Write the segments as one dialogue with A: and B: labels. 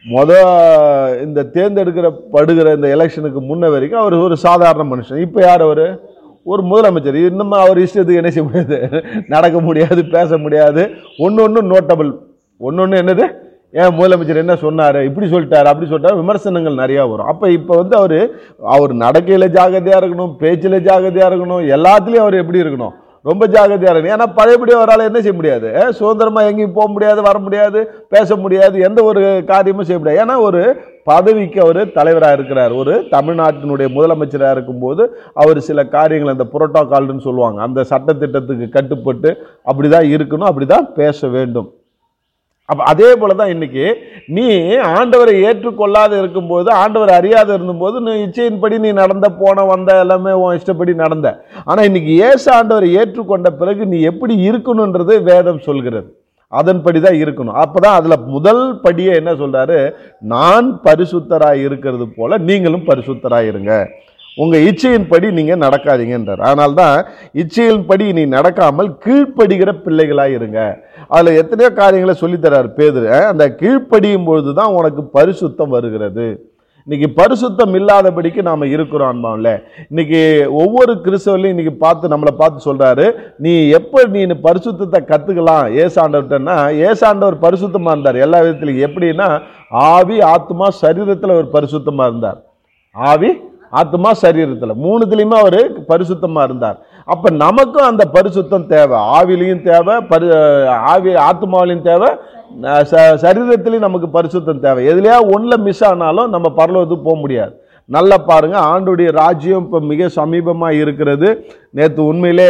A: மொத இந்த தேர்ந்தெடுக்கிற படுகிற இந்த எலெக்ஷனுக்கு முன்ன வரைக்கும் அவர் ஒரு சாதாரண மனுஷன் இப்போ யார் அவர் ஒரு முதலமைச்சர் இன்னும் அவர் இஷ்டத்துக்கு என்ன செய்ய முடியாது நடக்க முடியாது பேச முடியாது ஒன்று ஒன்று நோட்டபிள் ஒன்று ஒன்று என்னது ஏன் முதலமைச்சர் என்ன சொன்னார் இப்படி சொல்லிட்டாரு அப்படி சொல்லிட்டாரு விமர்சனங்கள் நிறையா வரும் அப்போ இப்போ வந்து அவர் அவர் நடக்கையில் ஜாகிரதையாக இருக்கணும் பேச்சில் ஜாகிரதையாக இருக்கணும் எல்லாத்துலேயும் அவர் எப்படி இருக்கணும் ரொம்ப ஜாகிரதையாக இருக்கணும் ஏன்னா பழையபடி அவரால் என்ன செய்ய முடியாது அஹ் சுதந்திரமா எங்கேயும் போக முடியாது வர முடியாது பேச முடியாது எந்த ஒரு காரியமும் செய்ய முடியாது ஏன்னா ஒரு பதவிக்கு அவர் தலைவராக இருக்கிறார் ஒரு தமிழ்நாட்டினுடைய முதலமைச்சராக இருக்கும்போது அவர் சில காரியங்கள் அந்த புரோட்டோகால்னு சொல்லுவாங்க அந்த சட்டத்திட்டத்துக்கு கட்டுப்பட்டு அப்படி தான் இருக்கணும் அப்படி தான் பேச வேண்டும் அப்போ அதே போல தான் இன்னைக்கு நீ ஆண்டவரை ஏற்றுக்கொள்ளாத இருக்கும்போது ஆண்டவர் அறியாத இருந்தபோது நீ இச்சையின்படி நீ நடந்த போன வந்த எல்லாமே உன் இஷ்டப்படி நடந்த ஆனால் இன்னைக்கு ஏசு ஆண்டவரை ஏற்றுக்கொண்ட பிறகு நீ எப்படி இருக்கணுன்றது வேதம் சொல்கிறது அதன்படி தான் இருக்கணும் அப்போ தான் அதில் முதல் படியே என்ன சொல்றாரு நான் பரிசுத்தராய் இருக்கிறது போல நீங்களும் பரிசுத்தராய் இருங்க உங்கள் இச்சையின்படி நீங்கள் நடக்காதீங்கன்றார் அதனால தான் இச்சையின்படி நீ நடக்காமல் கீழ்ப்படுகிற பிள்ளைகளாக இருங்க அதில் எத்தனையோ காரியங்களை சொல்லித்தரார் பேதுரு அஹ், அந்த கீழ்ப்படியும் பொழுது தான் உனக்கு பரிசுத்தம் வருகிறது இன்னைக்கு பரிசுத்தம் இல்லாதபடிக்கு நாம் இருக்கிறோம் அன்பாவில் இன்னைக்கு ஒவ்வொரு கிறிஸ்தவர்களையும் இன்னைக்கு பார்த்து நம்மளை பார்த்து சொல்றாரு நீ எப்போ நீ இந்த பரிசுத்தத்தை கற்றுக்கலாம் ஏசாண்டவர்கிட்டன்னா ஏசாண்டவர் பரிசுத்தமாக இருந்தார் எல்லா விதத்துலையும் எப்படின்னா ஆவி ஆத்மா சரீரத்தில் ஒரு பரிசுத்தமாக இருந்தார் ஆவி ஆத்மா சரீரத்தில் மூணுத்துலேயுமே அவர் பரிசுத்தமாக இருந்தார் அப்போ நமக்கும் அந்த பரிசுத்தம் தேவை ஆவிலையும் தேவை பரி ஆவி ஆத்மாவிலையும் தேவை அஹ் ச- சரீரத்திலையும் நமக்கு பரிசுத்தம் தேவை எதுலையா ஒன்றில் மிஸ் ஆனாலும் நம்ம பரலோகத்துக்கு போக முடியாது நல்லா பாருங்க ஆண்டுடைய ராஜ்யம் இப்போ மிக சமீபமாக இருக்கிறது நேற்று உண்மையிலே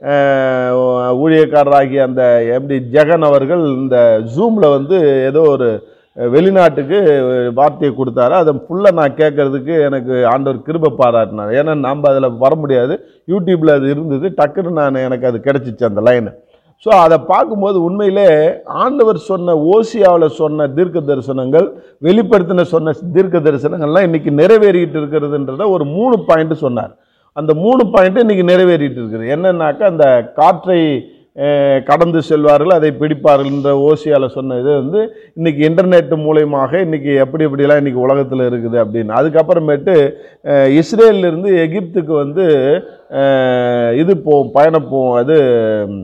A: அஹ், ஊழியக்காரராகிய அந்த எம்டி ஜெகன் அவர்கள் இந்த ஜூமில் வந்து ஏதோ ஒரு வெளிநாட்டுக்கு வார்த்தையை கொடுத்தாரு அதை ஃபுல்லாக நான் கேட்கறதுக்கு எனக்கு ஆண்டவர் கிருபை பாராட்டினார் ஏன்னா நம்ம அதில் வர முடியாது யூடியூப்பில் அது இருந்தது டக்குன்னு நான் எனக்கு அது கிடச்சிச்சு அந்த லைனு ஸோ அதை பார்க்கும்போது உண்மையிலே ஆண்டவர் சொன்ன ஓசியாவில் சொன்ன தீர்க்க தரிசனங்கள் வெளிப்படுத்தின சொன்ன தீர்க்க தரிசனங்கள்லாம் இன்னைக்கு நிறைவேறிக்கிட்டு இருக்கிறதுன்றத ஒரு மூணு பாயிண்ட் சொன்னார் அந்த மூணு பாயிண்ட் இன்னைக்கு நிறைவேறிட்டு இருக்குது என்னன்னாக்கா அந்த காற்றை அஹ், கடந்து செல்வார்கள் அதை பிடிப்பார்கள்ன்ற ஓசியாவில் சொன்ன இது வந்து இன்னைக்கு இன்டர்நெட் மூலயமாக இன்னைக்கு எப்படி எப்படிலாம் இன்னைக்கு உலகத்தில் இருக்குது அப்படின்னு அதுக்கப்புறமேட்டு அஹ், இஸ்ரேல்ல இருந்து எகிப்துக்கு வந்து அஹ், இது போகும் பயணம் போகும் அது ம்,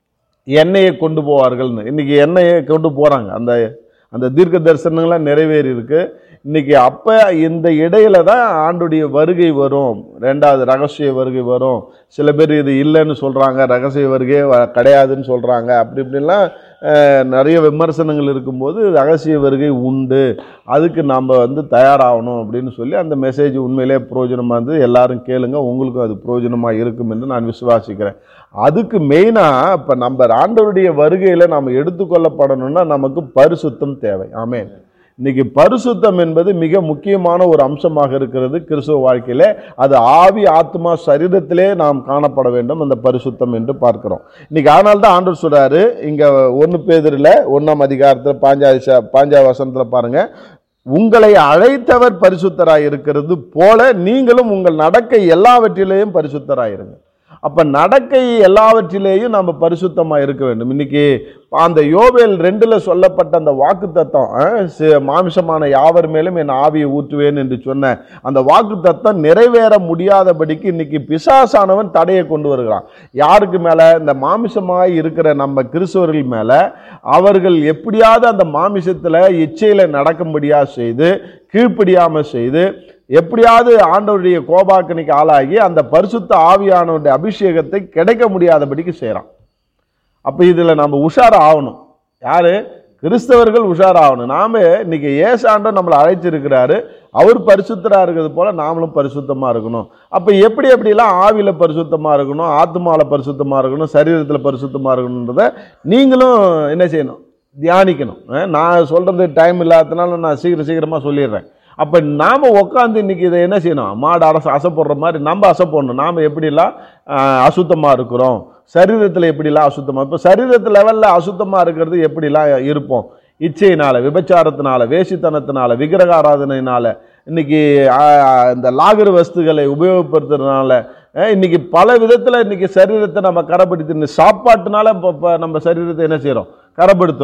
A: எண்ணெயை கொண்டு போவார்கள்னு இன்னைக்கு எண்ணெயை கொண்டு போகிறாங்க அந்த அந்த தீர்க்க தரிசனங்கள்லாம் நிறைவேறி இருக்கு இன்னைக்கு அப்போ இந்த இடையில தான் ஆண்டுடைய வருகை வரும் ரெண்டாவது ரகசிய வருகை வரும் சில பேர் இது இல்லைன்னு சொல்கிறாங்க ரகசிய வருகை வ- கிடையாதுன்னு சொல்கிறாங்க அப்படி இப்படிலாம் அஹ், நிறைய விமர்சனங்கள் இருக்கும்போது ரகசிய வருகை உண்டு அதுக்கு நாம் வந்து தயாராகணும் அப்படின்னு சொல்லி அந்த மெசேஜ் உண்மையிலே பிரயோஜனமாக இருந்து எல்லாரும் கேளுங்க உங்களுக்கும் அது பிரயோஜனமாக இருக்கும் என்று நான் விசுவாசிக்கிறேன் அதுக்கு மெயினாக இப்போ நம்ம ஆண்டவருடைய வருகையில் நாம் எடுத்துக்கொள்ளப்படணும்னா நமக்கு பரிசுத்தம் தேவை ஆமென் இன்னைக்கு பரிசுத்தம் என்பது மிக முக்கியமான ஒரு அம்சமாக இருக்கிறது கிறிஸ்துவ வாழ்க்கையில அது ஆவி ஆத்மா சரீரத்திலே நாம் காணப்பட வேண்டும் அந்த பரிசுத்தம் என்று பார்க்கிறோம் இன்னைக்கு அதனால தான் ஆண்டவர் சொல்றாரு இங்க ஒன்று பேதரில் ஒன்றாம் அதிகாரத்தில் பாஞ்சாதி ச- பாஞ்சா வசனத்தில் பாருங்க உங்களை அழைத்தவர் பரிசுத்தராய் இருக்கிறது போல நீங்களும் உங்கள் நடக்கை எல்லாவற்றிலேயும் பரிசுத்தராய் இருங்க அப்ப நடக்கை எல்லாவற்றிலேயும் நம்ம பரிசுத்தமா இருக்க வேண்டும் இன்னைக்கு அந்த யோவேல் ரெண்டுல சொல்லப்பட்ட அந்த வாக்கு தத்தம் மாமிசமான யாவர் மேலும் என் ஆவியை ஊற்றுவேன் என்று சொன்ன அந்த வாக்கு தத்தம் நிறைவேற முடியாதபடிக்கு இன்னைக்கு பிசாசானவன் தடையை கொண்டு வருகிறான் யாருக்கு மேல இந்த மாமிசமாய் இருக்கிற நம்ம கிறிஸ்தவர்கள் மேல அவர்கள் எப்படியாவது அந்த மாமிசத்துல இச்சையில நடக்கும்படியா செய்து கீழ்ப்படியாம செய்து எப்படியாவது ஆண்டவருடைய கோபாக்கனிக்கு ஆளாகி அந்த பரிசுத்த ஆவியானவருடைய அபிஷேகத்தை கிடைக்க முடியாதபடிக்கு செய்கிறான் அப்போ இதில் நம்ம உஷார் ஆகணும் யாரு கிறிஸ்தவர்கள் உஷார் ஆகணும் நாம இன்னைக்கு ஏசாண்டவர் நம்மளை அழைச்சிருக்கிறாரு அவர் பரிசுத்தராக இருக்கிறது போல நாமளும் பரிசுத்தமாக இருக்கணும் அப்போ எப்படி எப்படிலாம் ஆவியில் பரிசுத்தமாக இருக்கணும் ஆத்மாவில் பரிசுத்தமாக இருக்கணும் சரீரத்தில் பரிசுத்தமாக இருக்கணுன்றத நீங்களும் என்ன செய்யணும் தியானிக்கணும் அஹ் நான் சொல்கிறது டைம் இல்லாததுனால நான் சீக்கிரம் சீக்கிரமாக சொல்லிடுறேன் அப்போ நாம் உட்காந்து இன்னைக்கு இதை என்ன செய்யணும் மாடு அரசு அசைப்படுற மாதிரி நம்ம அசைப்படணும் நாம் எப்படிலாம் அசுத்தமாக இருக்கிறோம் சரீரத்தில் எப்படிலாம் அசுத்தமாக இப்போ சரீரத்து லெவலில் அசுத்தமாக இருக்கிறது எப்படிலாம் இருப்போம் இச்சையினால விபச்சாரத்தினால வேசித்தனத்தினால விக்கிரக ஆராதனையினால இன்னைக்கு ஆஹ், இந்த லாகர் வஸ்துகளை உபயோகப்படுத்துறதுனால அஹ், இன்னைக்கு பல விதத்தில் இன்னைக்கு சரீரத்தை நம்ம கரப்படுத்தி சாப்பாட்டுனால இப்போ இப்போ நம்ம சரீரத்தை என்ன செய்கிறோம் கரப்படுத்துகிறோம்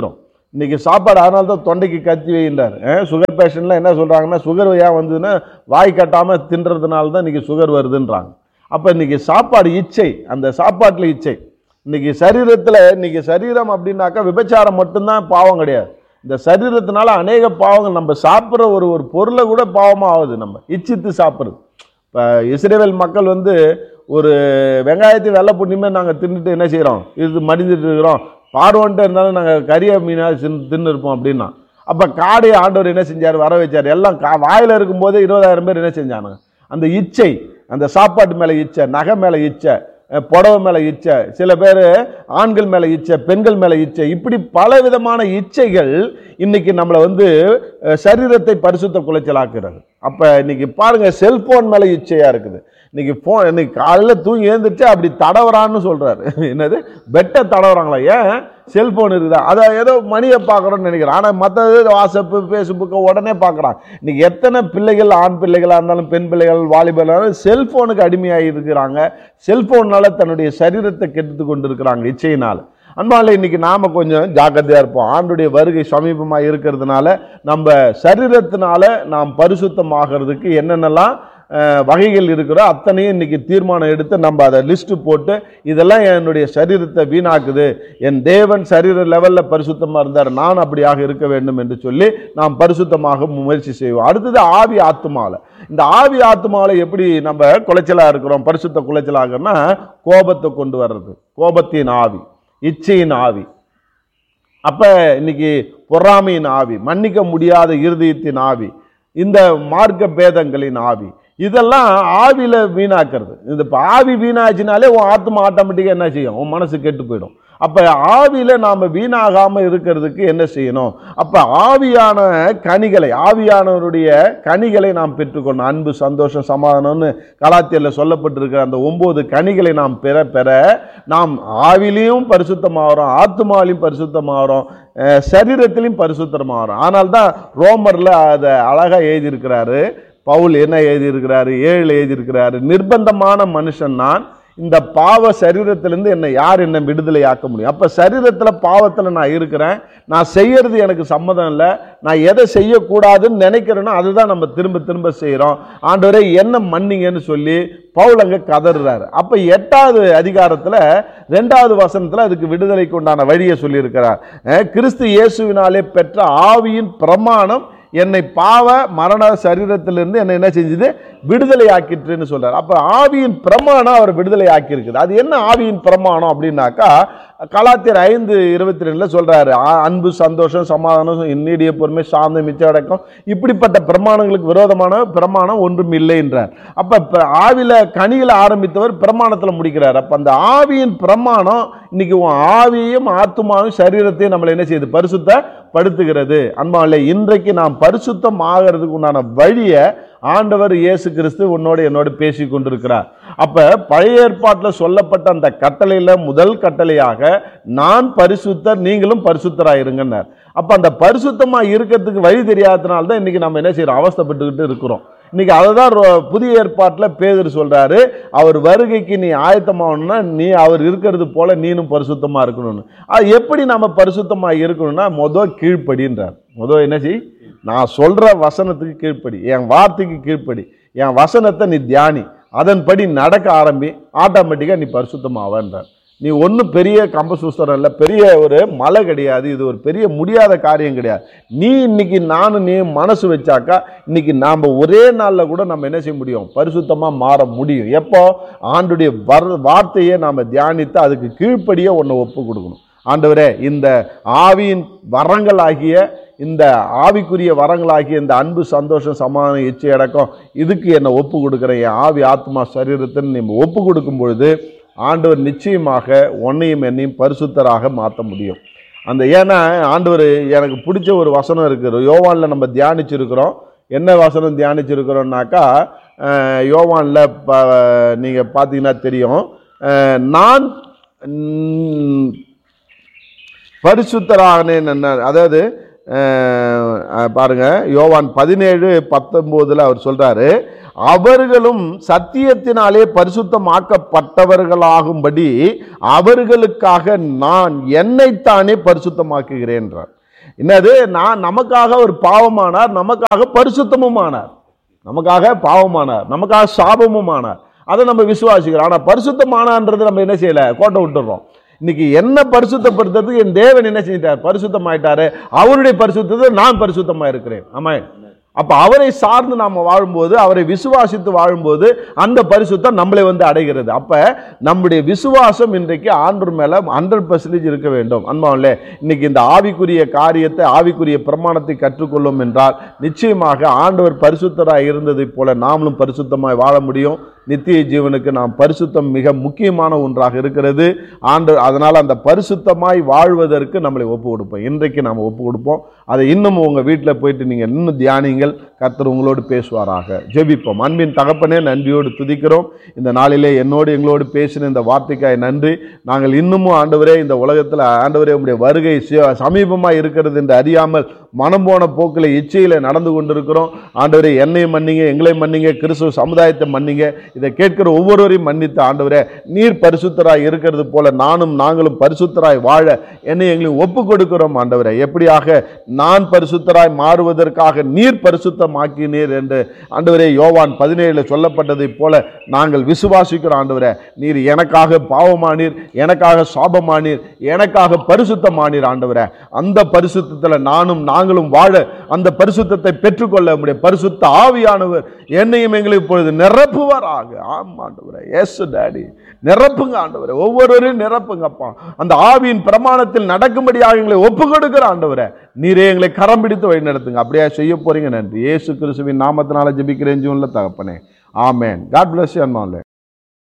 A: இன்னைக்கு சாப்பாடு அதனால தான் தொண்டைக்கு கத்தி வைன்றார் சுகர் பேஷண்ட்லாம் என்ன சொல்கிறாங்கன்னா சுகர் ஏன் வந்ததுன்னா வாய் கட்டாமல் தின்றதுனால தான் இன்னைக்கு சுகர் வருதுன்றாங்க அப்போ இன்னைக்கு சாப்பாடு இச்சை அந்த சாப்பாட்டில் இச்சை இன்னைக்கு சரீரத்தில் இன்னைக்கு சரீரம் அப்படின்னாக்கா விபச்சாரம் மட்டும்தான் பாவம் கிடையாது இந்த சரீரத்தினால அநேக பாவங்கள் நம்ம சாப்பிட்ற ஒரு ஒரு பொருளை கூட பாவமாக ஆகுது நம்ம இச்சித்து சாப்பிட்றது இப்போ இஸ்ரேல் மக்கள் வந்து ஒரு வெங்காயத்தையும் வெள்ளை புண்ணியமே நாங்கள் தின்னுட்டு என்ன செய்கிறோம் இது மடிந்துட்டு இருக்கிறோம் பார்வன்ட்டு இருந்தாலும் நாங்கள் கறிய மீனாக தின்னு தின்னு இருப்போம் அப்படின்னா அப்போ காடை ஆண்டவர் என்ன செஞ்சார் வர வச்சார் எல்லாம் கா வாயில் இருக்கும்போது இருபதாயிரம் பேர் என்ன செஞ்சானுங்க அந்த இச்சை அந்த சாப்பாட்டு மேலே இச்சை நகை மேலே இச்சை அஹ் புடவை மேலே இச்சை சில பேர் ஆண்கள் மேலே இச்சை பெண்கள் மேலே இச்சை இப்படி பல விதமான இச்சைகள் இன்னைக்கு நம்மளை வந்து அஹ், சரீரத்தை பரிசுத்த குலைச்சலாக்குறது அப்போ இன்னைக்கு பாருங்க செல்போன் மேலே இச்சையாக இருக்குது இன்னைக்கு ஃபோன் இன்னைக்கு காலையில் தூங்கி எழுந்திரிச்சு அப்படி தடவுறான்னு சொல்கிறாரு என்னது பெட்டை தடவுறாங்களா ஏன் செல்போன் இருக்குதா அதை ஏதோ மணியை பார்க்குறோன்னு நினைக்கிறேன் ஆனால் மற்றது வாட்ஸ்அப்பு ஃபேஸ்புக்கை உடனே பார்க்குறான் இன்னைக்கு எத்தனை பிள்ளைகள் ஆண் பிள்ளைகளாக இருந்தாலும் பெண் பிள்ளைகள் வாலிபர்களாக செல்ஃபோனுக்கு அடிமையாக இருக்கிறாங்க செல்ஃபோனால் தன்னுடைய சரீரத்தை கெடுத்து கொண்டு இருக்கிறாங்க இச்சையினால் அன்பால இன்னைக்கு நாம கொஞ்சம் ஜாக்கிரதையா இருப்போம் ஆண்டுடைய வருகை சமீபமாக இருக்கிறதுனால நம்ம சரீரத்தினால நாம் பரிசுத்தமாகிறதுக்கு என்னென்னலாம் அஹ், வகைகள் இருக்கிறோ அத்தனையும் இன்னைக்கு தீர்மானம் எடுத்து நம்ம அதை லிஸ்ட் போட்டு இதெல்லாம் என்னுடைய சரீரத்தை வீணாக்குது என் தேவன் சரீர லெவலில் பரிசுத்தமாக இருந்தார் நான் அப்படியாக இருக்க வேண்டும் என்று சொல்லி நாம் பரிசுத்தமாக முயற்சி செய்வோம் அடுத்தது ஆவி ஆத்துமாவில் இந்த ஆவி ஆத்துமாவில் எப்படி நம்ம குலைச்சலாக இருக்கிறோம் பரிசுத்த குலைச்சலாகன்னா கோபத்தை கொண்டு வர்றது கோபத்தின் ஆவி இச்சையின் ஆவி அப்ப இன்னைக்கு பொறாமையின் ஆவி மன்னிக்க முடியாத இருதயத்தின் ஆவி இந்த மார்க்க பேதங்களின் ஆவி இதெல்லாம் ஆவியில வீணாக்குறது இந்த இப்ப ஆவி வீணாச்சுனாலே உன் ஆத்மா ஆட்டோமேட்டிக்காக என்ன செய்யும் உன் மனசு கெட்டு போயிடும் அப்ப ஆவியில நாம வீணாகாம இருக்கிறதுக்கு என்ன செய்யணும் அப்ப ஆவியான கனிகளை ஆவியானவருடைய கனிகளை நாம் பெற்றுக்கொள்ளணும் அன்பு சந்தோஷம் சமாதானம்னு கலாத்தியர்ல சொல்லப்பட்டிருக்கிற அந்த ஒன்பது கனிகளை நாம் பெற பெற நாம் ஆவிலையும் பரிசுத்தமாகறோம் ஆத்மாவிலையும் பரிசுத்தமாகறோம் அஹ் சரீரத்திலையும் பரிசுத்தமாகறோம் ஆனால் தான் ரோமர்ல அதை அழகா எழுதியிருக்கிறாரு பவுல் என்ன எழுதியிருக்கிறாரு ஏழு எழுதியிருக்கிறாரு நிர்பந்தமான மனுஷன் நான் இந்த பாவ சரீரத்திலிருந்து என்னை யார் என்ன விடுதலை ஆக்க முடியும் அப்போ சரீரத்தில் பாவத்தில் நான் இருக்கிறேன் நான் செய்யறது எனக்கு சம்மதம் இல்லை நான் எதை செய்யக்கூடாதுன்னு நினைக்கிறேனோ அதுதான் நம்ம திரும்ப திரும்ப செய்கிறோம் ஆண்டவரே என்ன மன்னிங்கன்னு சொல்லி பவுல் அங்கே கதறுறாரு அப்போ எட்டாவது அதிகாரத்தில் ரெண்டாவது வசனத்தில் அதுக்கு விடுதலைக்கு உண்டான வழியை சொல்லியிருக்கிறார் அஹ் கிறிஸ்து இயேசுவினாலே பெற்ற ஆவியின் பிரமாணம் என்னை பாவ மரண சரீரத்திலிருந்து என்னை என்ன செஞ்சது விடுதலை ஆக்கிட்டுன்னு சொல்றார் அப்ப ஆவியின் பிரமாணம் அவர் விடுதலை ஆக்கியிருக்குது அது என்ன ஆவியின் பிரமாணம் அப்படின்னாக்கா கலாத்தியர் ஐந்து இருபத்தி ரெண்டுல சொல்றாரு ஆ- அன்பு சந்தோஷம் சமாதானம் நீடிய பொறுமை சாந்த மிச்ச அடக்கம் இப்படிப்பட்ட பிரமாணங்களுக்கு விரோதமான பிரமாணம் ஒன்றும் இல்லை என்றார் அப்ப ப- ஆவில கனிகளை ஆரம்பித்தவர் பிரமாணத்துல முடிக்கிறார் அப்ப அந்த ஆவியின் பிரமாணம் இன்னைக்கு உன் ஆவியையும் ஆத்துமாவையும் சரீரத்தையும் நம்மளை என்ன செய்யுது பரிசுத்த படுத்துகிறது அன்பாலே இன்றைக்கு நாம் பரிசுத்தம் ஆகிறதுக்கு உண்டான வழியை ஆண்டவர் இயேசு கிறிஸ்து உன்னோடு என்னோடு பேசி கொண்டிருக்கிறார் அப்ப பழைய ஏற்பாட்டில் சொல்லப்பட்ட அந்த கட்டளையில முதல் கட்டளையாக நான் பரிசுத்தர் நீங்களும் பரிசுத்தராயிருங்கன்னார் அப்ப அந்த பரிசுத்தமா இருக்கிறதுக்கு வழி தெரியாததுனால தான் இன்னைக்கு நம்ம என்ன செய்யறோம் அவஸ்தைப்பட்டுக்கிட்டு இருக்கிறோம் இன்னைக்கு அதை தான் ரொ- புதிய ஏற்பாட்டில் பேதர் சொல்றாரு அவர் வருகைக்கு நீ ஆயத்தமாகணும்னா நீ அவர் இருக்கிறது போல நீனும் பரிசுத்தமா இருக்கணும்னு அது எப்படி நம்ம பரிசுத்தமா இருக்கணும்னா மொதல் கீழ்ப்படின்றார் மொதல் என்ன செய் நான் சொல்ற வசனத்துக்கு கீழ்ப்படி என் வார்த்தைக்கு கீழ்ப்படி என் வசனத்தை நீ தியானி அதன்படி நடக்க ஆரம்பி ஆட்டோமேட்டிக்காக நீ பரிசுத்தமாவன்றார் நீ ஒன்றும் பெரிய கம்பசூஸ்தரம் இல்லை பெரிய ஒரு மலை கிடையாது இது ஒரு பெரிய முடியாத காரியம் கிடையாது நீ இன்னைக்கு நானும் நீ மனசு வச்சாக்கா இன்னைக்கு நாம் ஒரே நாளில் கூட நம்ம என்ன செய்ய முடியும் பரிசுத்தமாக மாற முடியும் எப்போ ஆண்டுடைய வர் வார்த்தையை நாம் தியானித்து அதுக்கு கீழ்ப்படியே ஒன்றை ஒப்பு கொடுக்கணும் ஆண்டவரே இந்த ஆவியின் வரங்களாகிய இந்த ஆவிக்குரிய வரங்களாகிய இந்த அன்பு சந்தோஷம் சமாதானம் இச்சை அடக்கம் இதுக்கு என்னை ஒப்பு கொடுக்குறேன் என் ஆவி ஆத்மா சரீரத்தின்னு நீ ஒப்பு கொடுக்கும் பொழுது ஆண்டவர் நிச்சயமாக உன்னையும் என்னையும் பரிசுத்தராக மாற்ற முடியும் அந்த ஏன்னா ஆண்டவர் எனக்கு பிடிச்ச ஒரு வசனம் இருக்குது யோவானில் நம்ம தியானிச்சிருக்கிறோம் என்ன வசனம் தியானிச்சிருக்கிறோம்னாக்கா அஹ், யோவானில் ப நீங்கள் பார்த்தீங்கன்னா தெரியும் அஹ், நான் ம், பரிசுத்தரானேன் என்ன அதாவது அஹ், அஹ், பாருங்க யோவான் பதினேழு பத்தொம்போதுல அவர் சொல்றாரு அவர்களும் சத்தியத்தினாலே பரிசுத்தமாக்கப்பட்டவர்களாகும்படி அவர்களுக்காக நான் என்னைத்தானே பரிசுத்தமாக்குகிறேன்றார் என்னது நான் நமக்காக ஒரு பாவமானார் நமக்காக பரிசுத்தமும் ஆனார் நமக்காக பாவமானார் நமக்காக சாபமும் ஆனார் அதை நம்ம விசுவாசிக்கிறோம் ஆனா பரிசுத்தமானான்றது நம்ம என்ன செய்யல கோட்டை விட்டுறோம் இன்னைக்கு என்ன பரிசுத்தப்படுத்துறதுக்கு என் தேவன் என்ன செஞ்சிட்டார் பரிசுத்தமாயிட்டாரு அவருடைய பரிசுத்தத்தை நான் பரிசுத்தமா இருக்கிறேன் ஆமா அப்ப அவரை சார்ந்து நாம வாழும்போது அவரை விசுவாசித்து வாழும்போது அந்த பரிசுத்தம் நம்மளை வந்து அடைகிறது அப்ப நம்முடைய விசுவாசம் இன்றைக்கு ஆண்டவர் மேல ஹண்ட்ரட் பர்சன்டேஜ் இருக்க வேண்டும் அன்பாவில்ல இன்னைக்கு இந்த ஆவிக்குரிய காரியத்தை ஆவிக்குரிய பிரமாணத்தை கற்றுக்கொள்ளும் என்றால் நிச்சயமாக ஆண்டவர் பரிசுத்தராய் இருந்ததைப் போல நாமளும் பரிசுத்தமாய் வாழ முடியும் நித்திய ஜீவனுக்கு நாம் பரிசுத்தம் மிக முக்கியமான ஒன்றாக இருக்கிறது ஆண்டு அதனால் அந்த பரிசுத்தமாய் வாழ்வதற்கு நம்மளை ஒப்பு கொடுப்போம் இன்றைக்கு நாம் ஒப்பு கொடுப்போம் அதை இன்னும் உங்கள் வீட்டில் போயிட்டு நீங்கள் இன்னும் தியானிங்கள் கர்த்தர் உங்களோடு பேசுவாராக ஜெபிப்போம் அன்பின் தகப்பனே நன்றியோடு துதிக்கிறோம் இந்த நாளிலே என்னோடு எங்களோடு பேசின இந்த வார்த்தைக்காய் நன்றி நாங்கள் இன்னமும் ஆண்டவரே இந்த உலகத்தில் ஆண்டவரே உங்களுடைய வருகை சமீபமாக இருக்கிறது என்று அறியாமல் மனம் போன போக்கில் இச்சையில் நடந்து கொண்டிருக்கிறோம் ஆண்டவரே என்னையும் மன்னிங்க எங்களை மன்னிங்க கிறிஸ்துவ சமுதாயத்தை மன்னிங்க இதை கேட்கிற ஒவ்வொருவரையும் மன்னித்து ஆண்டவரே நீர் பரிசுத்தராய் இருக்கிறது போல நானும் நாங்களும் பரிசுத்தராய் வாழ என்னை எங்களையும் ஒப்பு கொடுக்கிறோம் ஆண்டவரே எப்படியாக நான் பரிசுத்தராய் மாறுவதற்காக நீர் பரிசுத்தமாக்கினீர் என்று ஆண்டவரே யோவான் பதினேழில் சொல்லப்பட்டதைப் போல நாங்கள் விசுவாசிக்கிறோம் ஆண்டவரே நீர் எனக்காக பாவமானீர் எனக்காக சாபமானீர் எனக்காக பரிசுத்தமானீர் ஆண்டவரே அந்த பரிசுத்தத்தில் நானும் நாங்களும் வாழ அந்த பரிசுத்தத்தை பெற்றுக்கொள்ள முடியும் பரிசுத்த ஆவியானவர் என்னையும் எங்களை இப்பொழுது நிரப்புவாராக ஆமா ஆண்டவரே எஸ் டாடி நிரப்புங்க ஆண்டவரே ஒவ்வொருவரையும் நிரப்புங்கப்பா அந்த ஆவியின் பிரமாணத்தில் நடக்கும்படியாக எங்களை ஒப்பு கொடுக்கிற ஆண்டவரே நீரே எங்களை கரம் பிடித்து வழி நடத்துங்க அப்படியே செய்ய போறீங்க நன்றி இயேசு கிறிஸ்துவின் நாமத்தினால ஜெபிக்கிறேன் ஜூன்ல தகப்பனே ஆமேன் காட் பிளஸ் அன்மாவில்